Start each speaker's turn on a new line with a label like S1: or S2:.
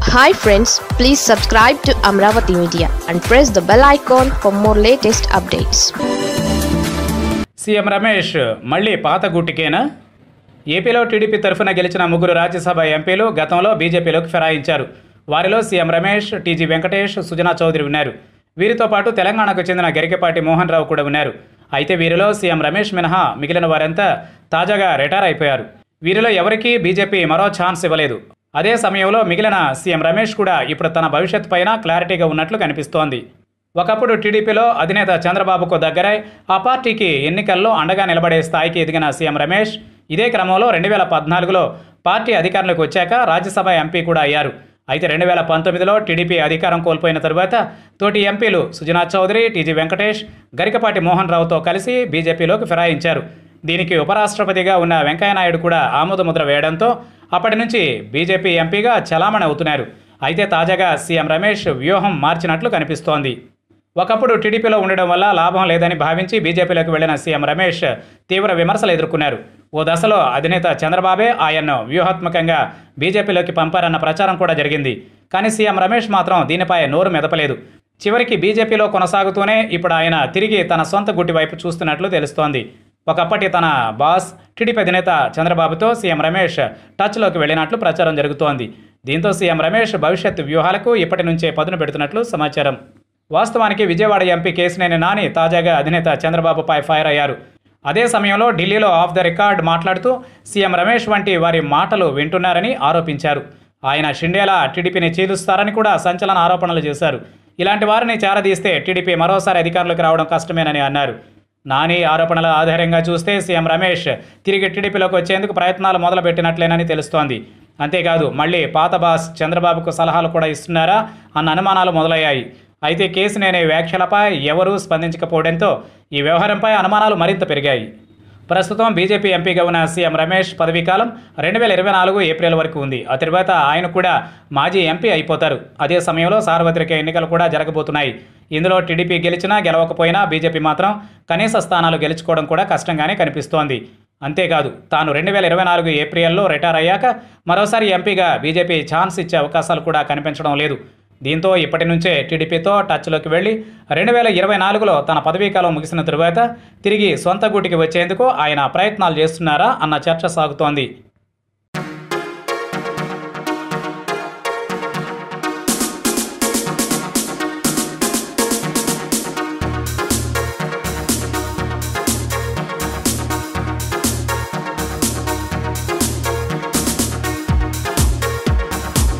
S1: hi friends please subscribe to Amaravati media and press the bell icon for more latest updates
S2: CM Ramesh మళ్ళీ పాత గుట్టికేనా ఏపీలో TDP తరఫున గెలిచిన ముగ్గురు రాజ్యసభ ఎంపీలు గతంలో బీజేపీలోకి ఫిరాయించారు వారిలో సీఎం రమేష్ టీజీ వెంకటేష్ సుజనా చౌదరి ఉన్నారు వీరితో పాటు తెలంగాణకు చెందిన గరికపాటి మోహన్ రావు కూడా ఉన్నారు అయితే వీరిలో సీఎం రమేష్ మినహా మిగిలిన వారంతా తాజాగా రిటైర్ అయిపోయారు వీరిలో ఎవరికీ బీజేపీ మరో ఛాన్స్ ఇవ్వలేదు అదే సమయంలో మిగిలిన సీఎం రమేష్ కూడా ఇప్పుడు తన భవిష్యత్ పైన క్లారిటీగా ఉన్నట్లు కనిపిస్తోంది ఒకప్పుడు టీడీపీలో అధినేత చంద్రబాబుకు దగ్గరై ఆ పార్టీకి ఎన్నికల్లో అండగా నిలబడే స్థాయికి ఎదిగిన సీఎం రమేష్ ఇదే క్రమంలో రెండు వేల పద్నాలుగులో పార్టీ అధికారంలోకి వచ్చాక రాజ్యసభ ఎంపీ కూడా అయ్యారు అయితే రెండు వేల పంతొమ్మిదిలో టీడీపీ అధికారం కోల్పోయిన తరువాత తోటి ఎంపీలు సుజనా చౌదరి టీజీ వెంకటేష్ గరికపాటి మోహన్ రావుతో కలిసి బీజేపీలోకి ఫిరాయించారు దీనికి ఉపరాష్ట్రపతిగా ఉన్న వెంకయ్యనాయుడు కూడా ఆమోదముద్ర వేయడంతో అప్పటి నుంచి బీజేపీ ఎంపీగా చలామణి అవుతున్నారు అయితే తాజాగా సీఎం రమేష్ వ్యూహం మార్చినట్లు కనిపిస్తోంది ఒకప్పుడు టీడీపీలో ఉండడం వల్ల లాభం లేదని భావించి బీజేపీలోకి వెళ్లిన సీఎం రమేష్ తీవ్ర విమర్శలు ఎదుర్కొన్నారు ఓ దశలో అధినేత చంద్రబాబే ఆయన్ను వ్యూహాత్మకంగా బీజేపీలోకి పంపారన్న ప్రచారం కూడా జరిగింది కానీ సీఎం రమేష్ మాత్రం దీనిపై నోరు మెదపలేదు చివరికి బీజేపీలో కొనసాగుతూనే ఇప్పుడు ఆయన తిరిగి తన సొంత గుట్టి వైపు చూస్తున్నట్లు తెలుస్తోంది ఒకప్పటి తన బాస్ టీడీపీ అధినేత చంద్రబాబుతో సీఎం రమేష్ టచ్లోకి వెళ్ళినట్లు ప్రచారం జరుగుతోంది దీంతో సీఎం రమేష్ భవిష్యత్ వ్యూహాలకు ఇప్పటి నుంచే పదును పెడుతున్నట్లు సమాచారం వాస్తవానికి విజయవాడ ఎంపీ కేసినేని నాని తాజాగా అధినేత చంద్రబాబుపై ఫైర్ అయ్యారు అదే సమయంలో ఢిల్లీలో ఆఫ్ ద రికార్డ్ మాట్లాడుతూ సీఎం రమేష్ వంటి వారి మాటలు వింటున్నారని ఆరోపించారు ఆయన షిండేలా టీడీపీని చీలుస్తారని కూడా సంచలన ఆరోపణలు చేశారు ఇలాంటి వారిని చేరదీస్తే టీడీపీ మరోసారి అధికారంలోకి రావడం కష్టమేనని అన్నారు నాని ఆరోపణల ఆధారంగా చూస్తే సీఎం రమేష్ తిరిగి టీడీపీలోకి వచ్చేందుకు ప్రయత్నాలు మొదలుపెట్టినట్లేనని తెలుస్తోంది అంతేకాదు మళ్ళీ పాత బాస్ చంద్రబాబుకు సలహాలు కూడా ఇస్తున్నారా అన్న అనుమానాలు మొదలయ్యాయి అయితే కేసునేని వ్యాఖ్యలపై ఎవరూ స్పందించకపోవడంతో ఈ వ్యవహారంపై అనుమానాలు మరింత పెరిగాయి ప్రస్తుతం బీజేపీ ఎంపీగా ఉన్న సీఎం రమేష్ పదవీకాలం రెండు వేల ఇరవై నాలుగు ఏప్రిల్ వరకు ఉంది ఆ తర్వాత ఆయన కూడా మాజీ ఎంపీ అయిపోతారు అదే సమయంలో సార్వత్రిక ఎన్నికలు కూడా జరగబోతున్నాయి ఇందులో టీడీపీ గెలిచినా గెలవకపోయినా బీజేపీ మాత్రం కనీస స్థానాలు గెలుచుకోవడం కూడా కష్టంగానే కనిపిస్తోంది అంతేకాదు తాను రెండు వేల ఇరవై నాలుగు ఏప్రిల్లో రిటైర్ అయ్యాక మరోసారి ఎంపీగా బీజేపీ ఛాన్స్ ఇచ్చే అవకాశాలు కూడా కనిపించడం లేదు దీంతో ఇప్పటి నుంచే టీడీపీతో టచ్లోకి వెళ్ళి రెండు వేల ఇరవై నాలుగులో తన పదవీకాలం ముగిసిన తరువాత తిరిగి సొంత గూటికి వచ్చేందుకు ఆయన ప్రయత్నాలు చేస్తున్నారా అన్న చర్చ సాగుతోంది